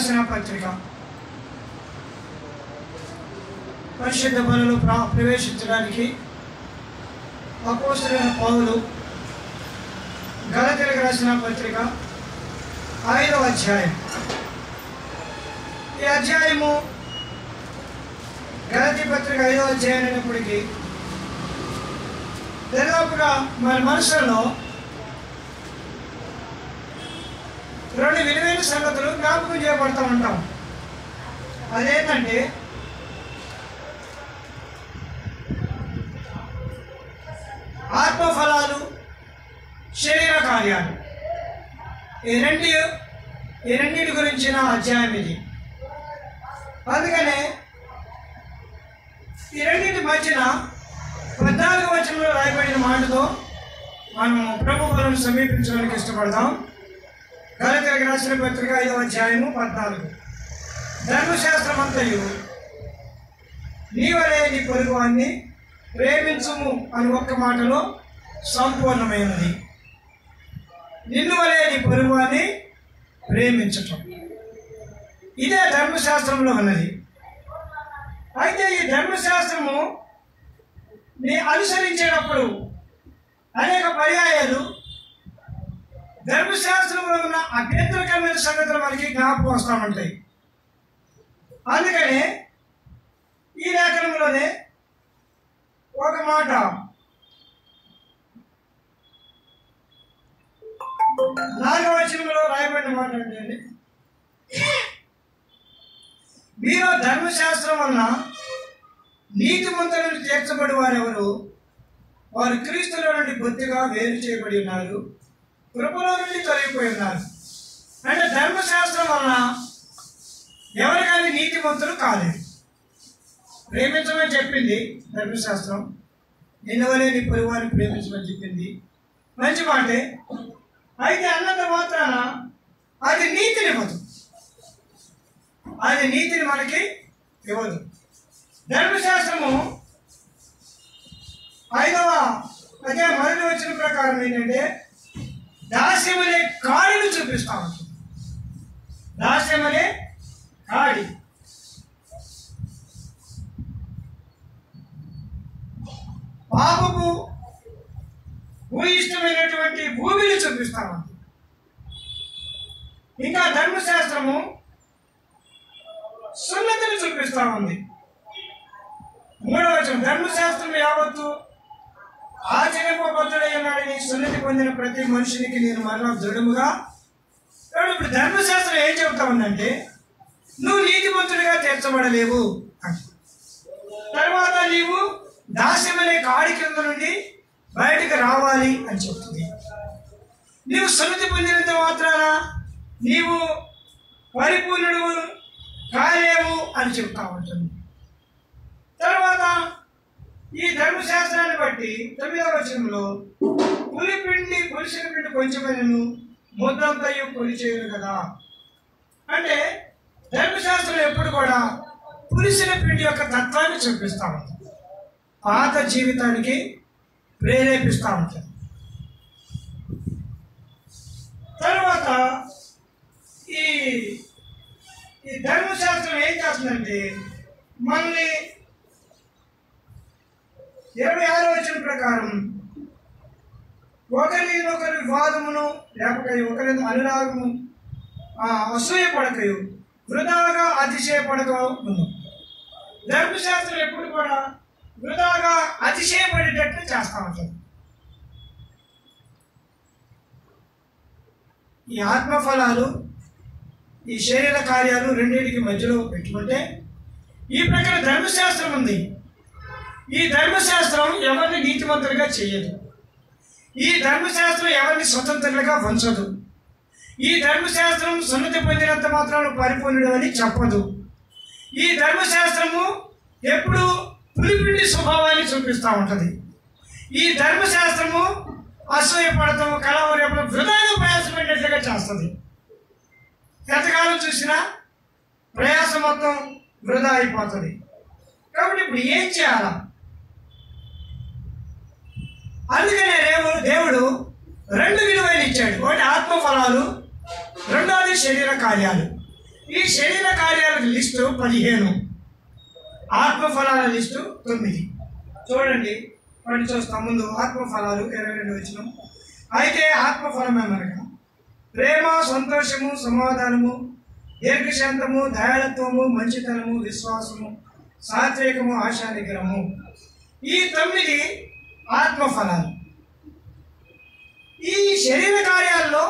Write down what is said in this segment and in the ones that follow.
రాసిన పత్రిక పరిశుద్ధ పనులు ప్రా ప్రవేశించడానికి అపోస్తులైన పౌలు గలతీలకు రాసిన పత్రిక ఐదవ అధ్యాయం ఈ అధ్యాయము గలతీ పత్రిక ఐదవ అధ్యాయం అయినప్పటికీ దాదాపుగా మన మనసులో రెండు విలువైన సంగతులు జ్ఞాపకం చేయబడతా ఉంటాం అదేంటంటే ఆత్మఫలాలు శరీర కార్యాలు ఈ రెండు ఈ రెండింటి గురించిన అధ్యాయం ఇది అందుకనే ఈ రెండింటి మధ్యన పద్నాలుగు వచనంలో రాయబడిన మాటతో మనం ప్రభు బలను సమీపించడానికి ఇష్టపడదాం గలతీలకు రాసిన పత్రిక ఐదవ అధ్యాయము పద్నాలుగు ధర్మశాస్త్రం అంతయు నీవలే నీ పొరుగువాన్ని ప్రేమించుము అని ఒక్క మాటలో సంపూర్ణమైనది నిన్ను వలే నీ పొరుగువాన్ని ప్రేమించటం ఇదే ధర్మశాస్త్రంలో ఉన్నది అయితే ఈ ధర్మశాస్త్రము నీ అనుసరించేటప్పుడు అనేక పర్యాయాలు ధర్మశాస్త్రంలో ఉన్న అభ్యంతరకరమైన సంగతులు మనకి జ్ఞాపకం వస్తూ ఉంటాయి అందుకనే ఈ లేఖనంలోనే ఒక మాట నాలుగవ వచనంలో రాయబడిన మాట ఏంటంటే మీరు ధర్మశాస్త్రం వలన నీతిమంతులను తీర్చబడి వారెవరు వారు క్రీస్తుల నుండి బొత్తిగా వేరు చేయబడి ఉన్నారు కృపలో నుండి తొలగిపోయి ఉన్నారు అంటే ధర్మశాస్త్రం వలన ఎవరికైనా నీతిమంతులు కాలేదు ప్రేమించమని చెప్పింది ధర్మశాస్త్రం నిన్నవలే నీ పొరుగువారిని ప్రేమించమని చెప్పింది మంచి మాటే అయితే అన్నంత మాత్రాన అది నీతిని ఇవ్వదు అది నీతిని మనకి ఇవ్వదు ధర్మశాస్త్రము ఐదవ అదే మొదటి వచ్చిన ప్రకారం ఏంటంటే దాస్యమనే కాడిని చూపిస్తా ఉంటుంది దాస్యమనే కాడి పాపపు భూయిష్టమైనటువంటి భూమిని చూపిస్తా ఉంది ఇంకా ధర్మశాస్త్రము సున్నతిని చూపిస్తా ఉంది మూడవ వచనం ధర్మశాస్త్రం యావత్తు ఆచరింపబద్ధుడై ఉన్నాడని సున్నతి పొందిన ప్రతి మనుషునికి నేను మరలా దృఢముగా కాబట్టి ఇప్పుడు ధర్మశాస్త్రం ఏం చెబుతా ఉందంటే నువ్వు నీతిమంతుడిగా తీర్చబడలేవు అని. తర్వాత నీవు దాస్యమనే కాడి కింద నుండి బయటకు రావాలి అని చెప్తుంది నీవు సున్నతి పొందినంత మాత్రాన నీవు పరిపూర్ణుడు కాలేవు అని చెప్తా ఉంటుంది తర్వాత ఈ ధర్మశాస్త్రాన్ని బట్టి తొమ్మిదవ వచనంలో పులి పిండి పులిసిన పిండి కొంచెమైనను ముద్దంతయు పులి చేయను కదా అంటే ధర్మశాస్త్రం ఎప్పుడు కూడా పులిసిన పిండి యొక్క తత్వాన్ని చూపిస్తా ఉంటుంది పాత జీవితానికి ప్రేరేపిస్తూ ఉంటుంది తర్వాత ఈ ఈ ధర్మశాస్త్రం ఏం చేస్తుందంటే మనల్ని ఇరవై ఆరో వచ్చిన ప్రకారం ఒకరినొకరి వివాదమును లేకపోతే ఒకరి అనురాగము ఆ, అసూయ పడకయు వృధాగా అతిశయపడక ఉంది ధర్మశాస్త్రం ఎప్పుడు కూడా వృధాగా అతిశయపడేటట్లు చేస్తా ఉంటుంది ఈ ఆత్మఫలాలు ఈ శరీర కార్యాలు రెండింటికి మధ్యలో పెట్టుకుంటే ఈ ప్రకారం ధర్మశాస్త్రం ఉంది ఈ ధర్మశాస్త్రం ఎవరిని నీతిమంతులుగా చేయదు ఈ ధర్మశాస్త్రం ఎవరిని స్వతంత్రులుగా ఉంచదు ఈ ధర్మశాస్త్రం సున్నతి పొందినంత మాత్రాన పరిపూర్ణుడు అని చెప్పదు ఈ ధర్మశాస్త్రము ఎప్పుడు పులిపిండి స్వభావాన్ని చూపిస్తూ ఉంటుంది ఈ ధర్మశాస్త్రము అసూయపడటం కలవరేపడం వృధాగా ప్రయాసపడినట్లుగా చేస్తుంది ఎంతకాలం చూసినా ప్రయాసం మొత్తం వృధా అయిపోతుంది కాబట్టి ఇప్పుడు ఏం చేయాలా అందుకనే దేవుడు దేవుడు రెండు విలువైన ఇచ్చాడు ఒకటి ఆత్మ ఫలాలు రెండవది శరీర కార్యాలు ఈ శరీర కార్యాల లిస్టు పదిహేను ఆత్మఫలాల లిస్టు తొమ్మిది చూడండి వాటిని చూస్తాం ముందు ఆత్మఫలాలు ఇరవై రెండు వచ్చిన అయితే ఆత్మఫలం ఏమనగా ప్రేమ సంతోషము సమాధానము దీర్ఘశాంతము దయాళత్వము మంచితనము విశ్వాసము సాత్వికము ఆశా నిగ్రహము ఈ తొమ్మిది ఆత్మఫలాలు ఈ శరీర కార్యాల్లో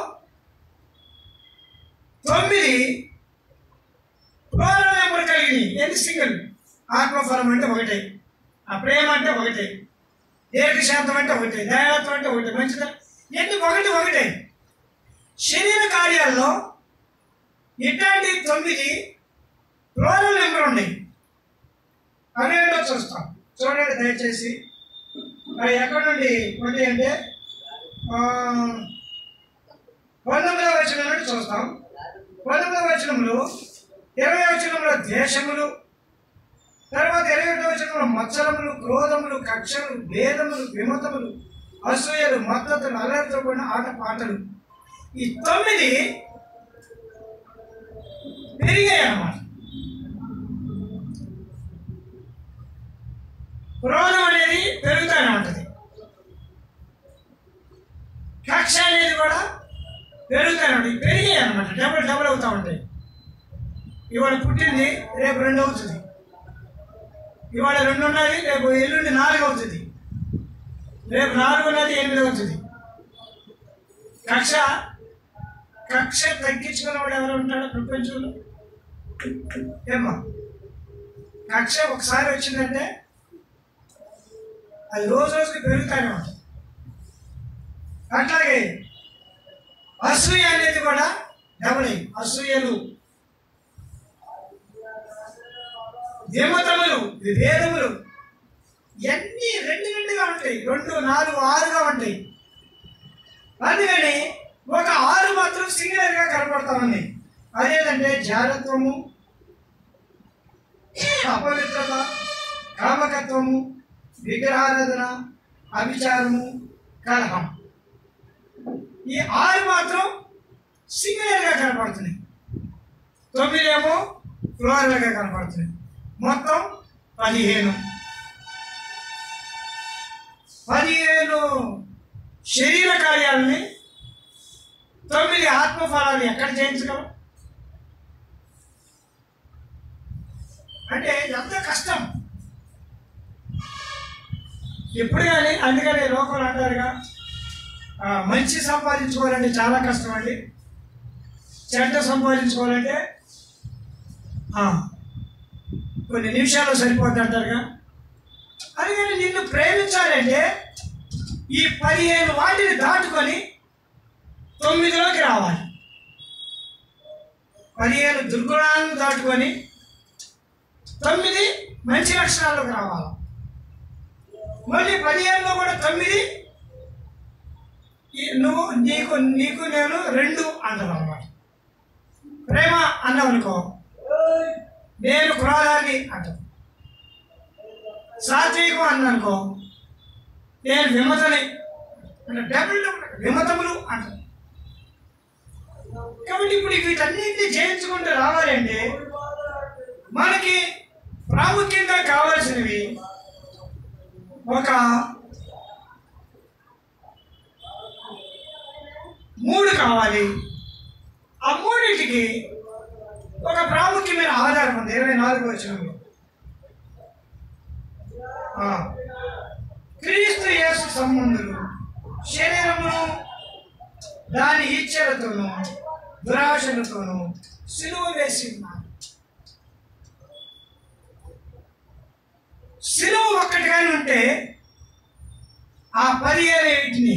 తొమ్మిది ప్రోరల్ నెంబర్ కలిగినవి ఎన్ని సింగిల్ ఆత్మఫలం అంటే ఒకటే ఆ ప్రేమ అంటే ఒకటే దీర్ఘశాంతం అంటే ఒకటే దయాళత్వం అంటే ఒకటే మంచితనం ఎన్ని ఒకటి ఒకటే శరీర కార్యాల్లో ఇట్లాంటి తొమ్మిది ప్రోరల్ నెంబర్ ఉన్నాయి అవి ఏంటో చూస్తాం చూడండి దయచేసి అవి ఎక్కడి నుండి ఉంటాయి అంటే ఆ, పంతొమ్మిదవ వచనం నుండి చూస్తాం పంతొమ్మిదవ వచనంలో ఇరవై వచనంలో దేశములు తర్వాత ఇరవై ఒకటో వచనంలో మత్సరములు క్రోధములు కక్షలు భేదములు విమతములు అసూయలు మద్దతులు అల్లరితో కూడిన ఆట పాటలు ఈ తొమ్మిది పెరిగాయి అన్నమాట క్రోధం అనేది పెరుగుతూనే ఉంటుంది కక్ష అనేది కూడా పెరుగుతూనే ఉంటుంది పెరిగాయి అనమాట డబుల్ డబుల్ అవుతూ ఉంటాయి ఇవాళ పుట్టింది రేపు రెండు అవుతుంది ఇవాళ రెండు ఉన్నది రేపు ఎల్లుండి నాలుగు అవుతుంది రేపు నాలుగు ఉన్నది ఎనిమిది అవుతుంది కక్ష కక్ష తగ్గించుకున్నవాడు ఎవరు ఉంటాడు ప్రపంచంలో ఏమో కక్ష ఒకసారి వచ్చిందంటే అది రోజు రోజుకి పెరుగుతానే ఉంటుంది అట్లాగే అసూయ అనేది కూడా డబుల్ అయ్యి అసూయలు విమతములు విభేదములు ఇవన్నీ రెండు రెండుగా ఉంటాయి రెండు నాలుగు ఆరుగా ఉంటాయి అందుకని ఒక ఆరు మాత్రం సింగులర్ గా కనపడతా ఉంది అదేంటంటే జాగ్రత్తము అపవిత్రత కామకత్వము విగ్రహారాధన అభిచారము కలహం ఈ ఆరు మాత్రం సింగులర్ గా కనపడుతున్నాయి తొమ్మిదేమో ఫ్లోరల్ గా కనపడుతున్నాయి మొత్తం పదిహేను పదిహేను శరీర కార్యాలని తొమ్మిది ఆత్మఫలాలు ఎక్కడ చేయించగలం అంటే ఎంత కష్టం ఎప్పుడు కానీ అందుకని లోకంలో అంటారుగా ఆ, మంచి సంపాదించుకోవాలంటే చాలా కష్టం అండి చెడ్డ సంపాదించుకోవాలంటే ఆ, కొన్ని నిమిషాలు సరిపోద్ది అంటారుగా అందుకని నిన్ను ప్రేమించాలంటే ఈ పదిహేను వాటిని దాటుకొని తొమ్మిదిలోకి రావాలి పదిహేను దుర్గుణాలను దాటుకొని తొమ్మిది మంచి లక్షణాల్లోకి రావాలి మళ్ళీ పదిహేనులో కూడా తొమ్మిది ఈ నువ్వు నీకు నీకు నేను రెండు అంటాను అనమాట ప్రేమ అన్నావు అనుకో నేను క్రోధాన్ని అంటాను సాత్వికం అన్ననుకో నేను విమతని అంటే డబుల్ డబుల్ విమతములు అంటాను కాబట్టి ఇప్పుడు వీటన్నిటిని జయించుకుంటూ రావాలంటే మనకి ప్రాముఖ్యంగా కావాల్సినవి ఒక మూడు కావాలి ఆ మూడింటికి ఒక ప్రాముఖ్యమైన ఆధారం ఉంది ఇరవై నాలుగు వచ్చిన క్రీస్తు యేసు సంబంధులు శరీరమును దాని ఇచ్చలతోనూ దురాశలతోనూ సిలువ వేసి ఉన్నారు సిలువ ఒక్కటిగానే ఉంటే ఆ పదిహేను వీటిని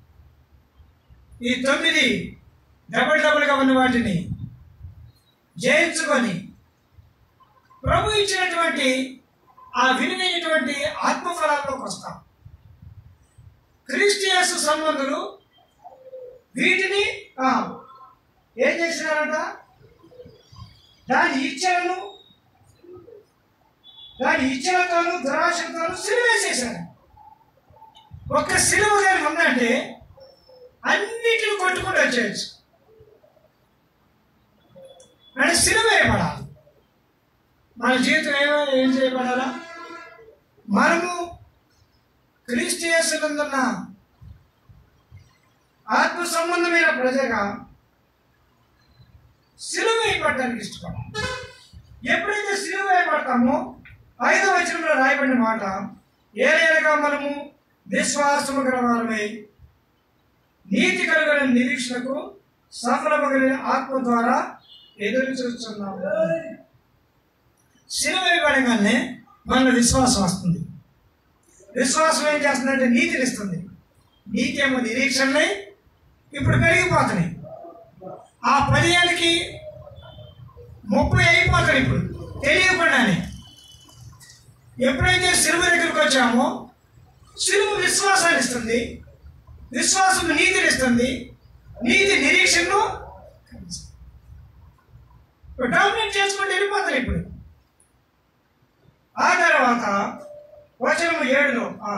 ఈ తొమ్మిది డబుల్ డబుల్గా ఉన్న వాటిని జయించుకొని ప్రభు ఇచ్చినటువంటి ఆ విలువైనటువంటి ఆత్మఫలాల్లోకి వస్తాం క్రిస్టియస్ సంబంధులు వీటిని ఆ, ఏం చేసినారంట దాని ఇచ్చలను దాని ఇచ్చలతోనూ దురాశలతోనూ సిలువేసేశారు ఒక్క సిలువ కానీ ఉందంటే అన్నిటిని కొట్టుకుంటూ వచ్చేయచ్చు అంటే సిలువ వేయబడాలి మన జీవితం ఏమో ఏం చేయబడాలా మనము క్రీస్తు యేసునందున్న ఆత్మ సంబంధమైన ప్రజగా సిలువ వేయబడడానికి ఇష్టపడాలి ఎప్పుడైతే సిలువ వేయబడతామో ఐదవ వచనంలో రాయబడిన మాట ఏరేలుగా మనము విశ్వాసము గల వారమై నీతి కలిగిన నిరీక్షణకు సఫలమగిన ఆత్మ ద్వారా ఎదురు చూస్తున్నాము సిలువ వేయబడగానే మన విశ్వాసం వస్తుంది విశ్వాసం ఏం చేస్తుందంటే నీతిని ఇస్తుంది నీతి ఏమో నిరీక్షణలే ఇప్పుడు పెరిగిపోతున్నాయి ఆ పదిహేనుకి ముప్పై అయిపోతాడు ఇప్పుడు తెలియకుండానే ఎప్పుడైతే సిలువ దగ్గరికి వచ్చామో సిలువ విశ్వాసాన్ని ఇస్తుంది విశ్వాసం నీతిని ఇస్తుంది నీతి నిరీక్షణను డామినేట్ చేసుకుంటూ వెళ్ళిపోతారు ఇప్పుడు ఆ తర్వాత వచనము ఏడులో ఆ.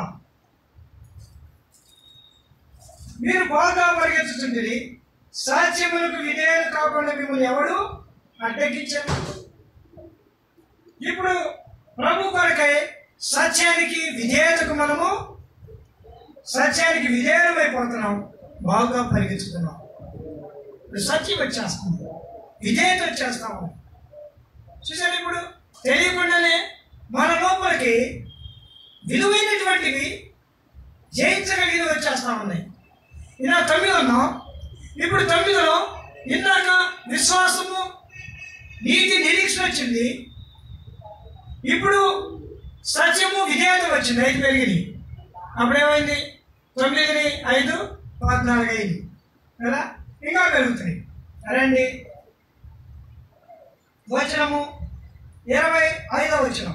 మీరు బాగా పరిగెత్తుతుంటుంది సాధ్యములకు విధేయులు కాకుండా మిమ్మల్ని ఎవడు అడ్డగించారు ఇప్పుడు ప్రభు కొరకై సత్యానికి విధేయతకు మనము సత్యానికి విధేయులమైపోతున్నాం బాగా పరిగెత్తుతున్నాం ఇప్పుడు సత్యం వచ్చేస్తుంది విధేయత వచ్చేస్తాము చూసారు ఇప్పుడు తెలియకుండానే మన లోపలికి విలువైనటువంటివి జయించగలిగినవి వచ్చేస్తా ఉన్నాయి ఇలా తొమ్మిది ఉన్నాం ఇప్పుడు తొమ్మిదిలో ఇందాక విశ్వాసము నీతి నిరీక్షణ వచ్చింది ఇప్పుడు సత్యము విధేయత వచ్చింది ఐదు పెరిగింది అప్పుడేమైంది తొమ్మిదిని ఐదు పద్నాలుగు అయింది కదా ఇంకా పెరుగుతున్నాయి రండి వచనము ఇరవై ఐదవ వచనం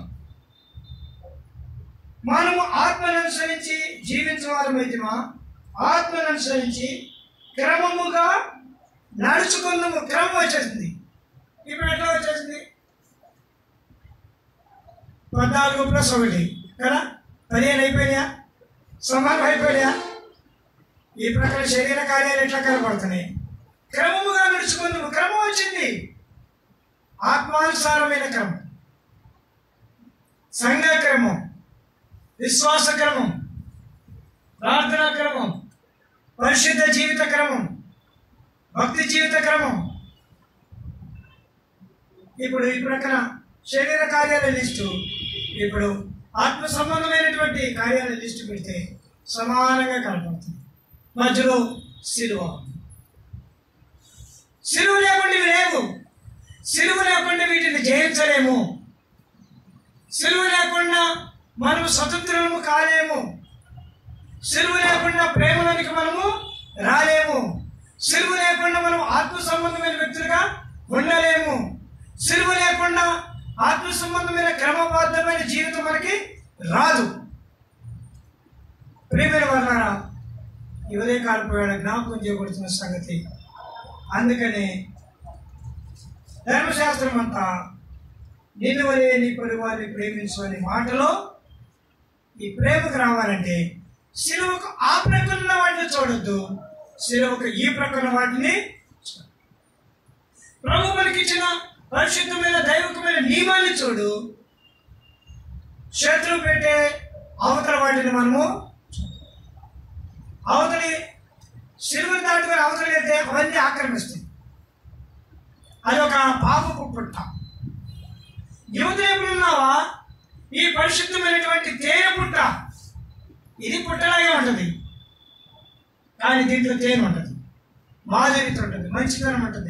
మనము ఆత్మను అనుసరించి జీవించవారమైతమా ఆత్మను అనుసరించి క్రమముగా నడుచుకుందాము క్రమం వచ్చేసింది ఇప్పుడు ఎట్లా వచ్చేసింది పద్నాలుగు ప్లస్ ఒకటి కదా పదిహేను అయిపోయినాయా సమానం అయిపోయినాయా ఈ ప్రకారం శరీర కార్యాలు ఎట్లా కనపడుతున్నాయి క్రమముగా నడుచుకుందాము క్రమం వచ్చింది ఆత్మానుసారమైన క్రమం సంఘ క్రమం విశ్వాస క్రమం ప్రార్థనా క్రమం పరిశుద్ధ జీవిత క్రమం భక్తి జీవిత క్రమం ఇప్పుడు ఈ ప్రక్కన శరీర కార్యాల లిస్టు ఇప్పుడు ఆత్మ సంబంధమైనటువంటి కార్యాల లిస్టు పెడితే సమానంగా కనపడుతుంది మధ్యలో సిలువ సిలువ లేకుండా ఇవి లేవు సిలువ లేకుండా వీటిని జయించలేము సిలువ లేకుండా మనం స్వతంత్రము కాలేము సిలువ లేకుండా ప్రేమలోనికి మనము రాలేము సిలువ లేకుండా మనం ఆత్మ సంబంధమైన వ్యక్తులుగా ఉండలేము సిలువ లేకుండా ఆత్మ సంబంధమైన క్రమబద్ధమైన జీవితం మనకి రాదు ప్రియమైన వర్ణారా ఈ ఉదయకాలపు వేళ జ్ఞాపకం చేయబడుతున్న సంగతి అందుకనే ధర్మశాస్త్రం అంతా నిన్ను వలే నీ పరివారిని ప్రేమించు అనే మాటలో ఈ ప్రేమకు రావాలంటే సిలువకు ఆ ప్రక్కన ఉన్న వాటిని చూడొద్దు సిలువకు ఈ ప్రక్కన వాటిని చూడాలి. ప్రభు మనకిచ్చిన పరిశుద్ధమైన దైవకమైన నియమాన్ని చూడు శత్రువు పెట్టే అవతల వాటిని మనము చూడాలి. అవతలి సిలువను దాటుకొని అవతలి వెళ్తే అవన్నీ ఆక్రమిస్తాయి అది ఒక పాపపు పుట్ట యువత ఎప్పుడున్నావా ఈ పరిశుద్ధమైనటువంటి తేనె పుట్ట ఇది పుట్టలాగే ఉంటుంది కానీ దీంట్లో తేనె ఉంటుంది మాధుర్యత ఉంటుంది మంచితనం ఉంటుంది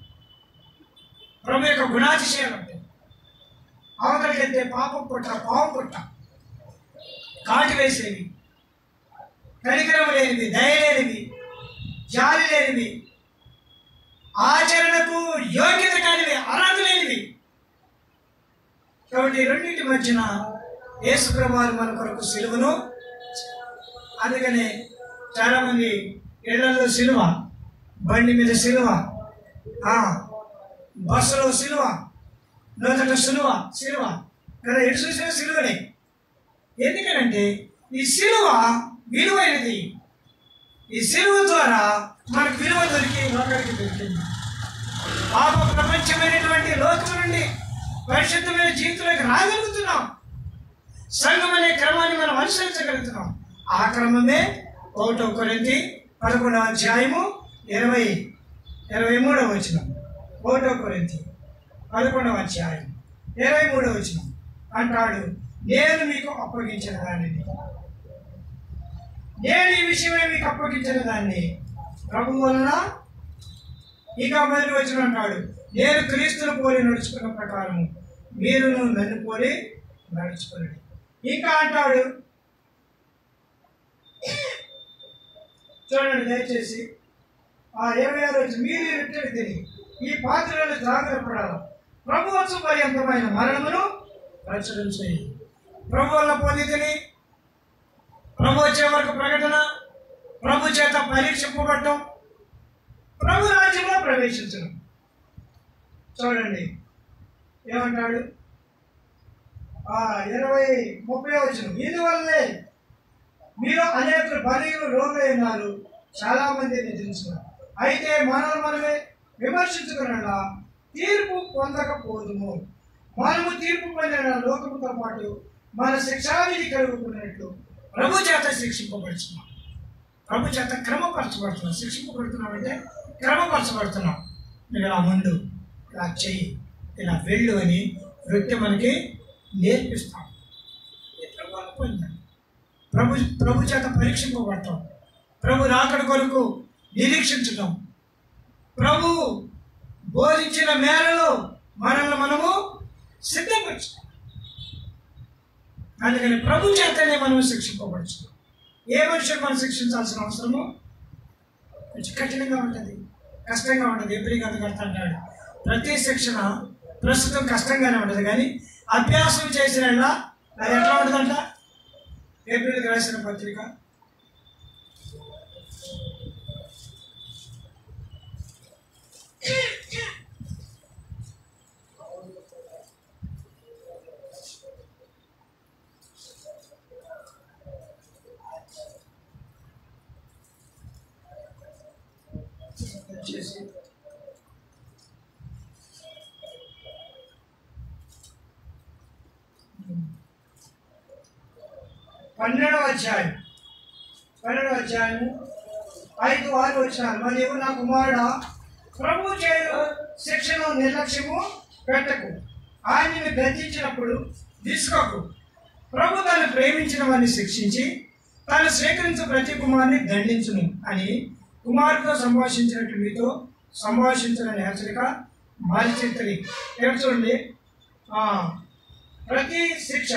ప్రభు యొక్క గుణాతిశయాలు ఉంటాయి అవతలికి వెళ్తే పాపం పుట్ట పావం పుట్ట కాటి వేసేవి కనికరం లేనివి దయ లేనివి జాలి లేనివి ఆచరణకు యోగ్యత కానివి అర్హత లేనివి కాబట్టి ఈ రెండింటి మధ్యన యేసుప్రభువారు మన కొరకు సిలువను అందుకనే చాలామంది ఇళ్లలో సిలువ బండి మీద సిలువ ఆ, బస్సులో సిలువ నూతన సిలువ సిలువ కదా ఎటు చూసినా సిలువనే ఎందుకనంటే ఈ సిలువ విలువైనది ఈ సిలువ ద్వారా మనకు విలువ దొరికి ఒకరికి దొరికింది పాప ప్రపంచమైనటువంటి లోకం నుండి పరిశుద్ధమైన జీవితంలోకి రాగలుగుతున్నాం సంఘం అనే క్రమాన్ని మనం అనుసరించగలుగుతున్నాం ఆ క్రమమే ఒకటో కొరింతి పదకొండవ అధ్యాయము ఇరవై ఇరవై మూడవ వచనం ఒకటో కొరింతి పదకొండవ అధ్యాయం ఇరవై మూడవ వచనం అంటాడు నేను మీకు అప్పగించిన దానిని నేను ఈ విషయమే మీకు అప్పగించిన దాన్ని ప్రభు వలన ఇక మొదటి వచ్చిన అంటాడు నేను క్రీస్తును పోలి నడుచుకున్న ప్రకారం మీరును నన్ను పోలి నడుచుకున్నాడు ఇంకా అంటాడు చూడండి దయచేసి ఆ ఇరవై ఆరు వచ్చి మీరు ఇట్టడి తిని ఈ పాత్రలను జాగ్రత్త పడాలి ప్రభుత్వ పర్యంతమైన మరణమును ప్రచురం చేయి ప్రభు వల్ల పొందితిని ప్రభు వచ్చే వరకు ప్రకటన ప్రభు చేత పరీక్షింపబడటం ప్రభు రాజ్యంలో ప్రవేశించడం చూడండి ఏమంటాడు ఆ ఇరవై ముప్పై వచ్చిన ఇందువల్లే మీరు అనేక బలీలు రోగులైనారు చాలా మంది నిద్రించుకున్నారు అయితే మనల్ని మనమే విమర్శించుకునగా తీర్పు పొందకపోదుము మనము తీర్పు పొందిన లోకముతో పాటు మన శిక్షావిధి కలుగుకున్నట్లు ప్రభు చేత శిక్షింపబడుతున్నాం ప్రభు చేత క్రమపరచబడుతున్నాం శిక్షింపబడుతున్నాం అంటే క్రమపరచబడుతున్నాం మీరు ఇలా ముందు ఇలా చెయ్యి ఇలా వెళ్ళు అని వ్యక్తి మనకి నేర్పిస్తాం ఇది ప్రభు అనుకుంటాం ప్రభు ప్రభు చేత పరీక్షింపబడటం ప్రభు రాకడ కొరకు నిరీక్షించటం ప్రభు బోధించిన మేరలో మనల్ని మనము సిద్ధపరచుతాం అందుకని ప్రభు చేతనే మనం శిక్షింపబడుచున్నాం ఏ మనుషులు మనం శిక్షించాల్సిన అవసరము కొంచెం కఠినంగా ఉంటుంది కష్టంగా ఉంటుంది ఎప్పుడు కథ కడతాడు ప్రతి శిక్షణ ప్రస్తుతం కష్టంగానే ఉంటుంది కానీ అభ్యాసం చేసిన యెడల అది ఎట్లా ఉంటుందంట ఏప్రిల్కి రాసిన పత్రిక వచ్చేసి పన్నెండవ అధ్యాయం పన్నెండవ అధ్యాయం ఐదు ఆరు వచ్చినారు మరియు నా కుమారుడ ప్రభు చేయు శిక్షను నిర్లక్ష్యము పెట్టకు ఆయనని గర్జించినప్పుడు తీసుకోకు ప్రభు తను ప్రేమించిన వారిని శిక్షించి తాను స్వీకరించు ప్రతి కుమారుని దండించును అని కుమారుతో సంభాషించినట్లు మీతో సంభాషించిన హెచ్చరిక మారిచిత్రి ఇక్కడ చూడండి ఆ, ప్రతి శిక్ష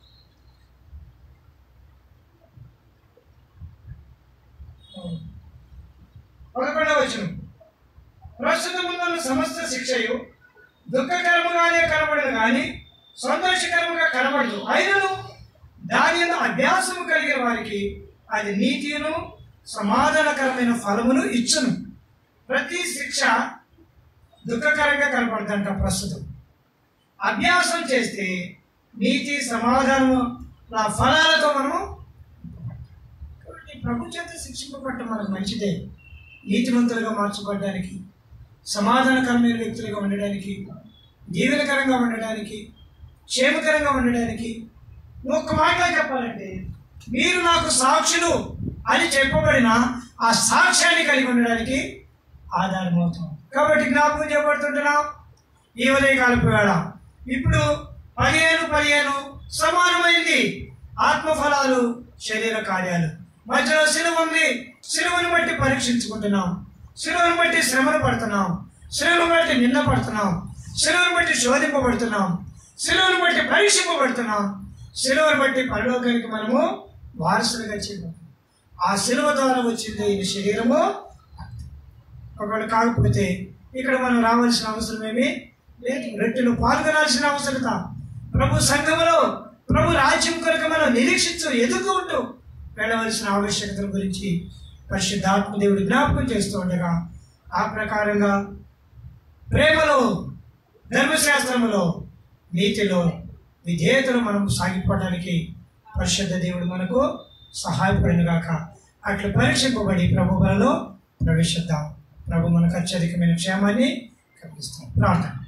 పదకొండవ వచనం ప్రస్తుతమున్న సమస్త శిక్షయు దుఃఖకరముగానే కనబడదు కానీ సంతోషకరముగా కనబడదు అయినను దాని యందు అభ్యాసము కలిగిన వారికి అది నీతిను సమాధానకరమైన ఫలమును ఇచ్చును ప్రతి శిక్ష దుఃఖకరంగా కనపడుతుంట ప్రస్తుతం అభ్యాసం చేస్తే నీతి సమాధానము ఆ ఫలాలతో మనము కాబట్టి ప్రభు చేత శిక్షింపబడటం మనకు మంచిదే నీతిమంతులుగా మార్చబడడానికి సమాధానకరమైన వ్యక్తులుగా ఉండడానికి జీవనకరంగా ఉండడానికి క్షేమకరంగా ఉండడానికి ఒక్క మాటలో చెప్పాలంటే మీరు నాకు సాక్షులు అని చెప్పబడిన ఆ సాక్ష్యాన్ని కలిగి ఉండడానికి ఆధారమవుతాం కాబట్టి జ్ఞాపకం చేయబడుతుంటున్నాం ఈ ఉదయకాలపు వేళ ఇప్పుడు పదిహేను పదిహేను సమానమైంది ఆత్మఫలాలు శరీర కార్యాలు మధ్యలో సిలువ ఉంది సిలువను బట్టి పరీక్షించుకుంటున్నాం సిలువను బట్టి శ్రమను పడుతున్నాం సిలువను బట్టి నింద పడుతున్నాం సిలువను బట్టి శోధింపబడుతున్నాం సిలువను బట్టి పరీక్షింపబడుతున్నాం సిలువను బట్టి పరలోకానికి మనము వారసులుగా చేయబడుతున్నాం ఆ సిలువ ద్వారా వచ్చింది ఈ శరీరము ఒకవేళ కాకపోతే ఇక్కడ మనం రావాల్సిన అవసరం ఏమి లేదు రెట్టులో పాల్గొనాల్సిన అవసరత ప్రభు సంఘములో ప్రభు రాజ్యం కొరకు మనం నిరీక్షించు ఎదుర్కొంటూ వెళ్ళవలసిన ఆవశ్యకతల గురించి పరిశుద్ధాత్మ దేవుడు జ్ఞాపకం చేస్తూ ఉండగా ఆ ప్రకారంగా ప్రేమలో ధర్మశాస్త్రములో నీతిలో విధేయతను మనం సాగిపోవడానికి పరిశుద్ధ దేవుడు మనకు సహాయపడిన గాక అట్లు పరీక్షింపబడి ప్రభు బలలో ప్రవేశిద్దాం ప్రభు మనకు అత్యధికమైన క్షేమాన్ని అప్పగిస్తాం ప్రార్థన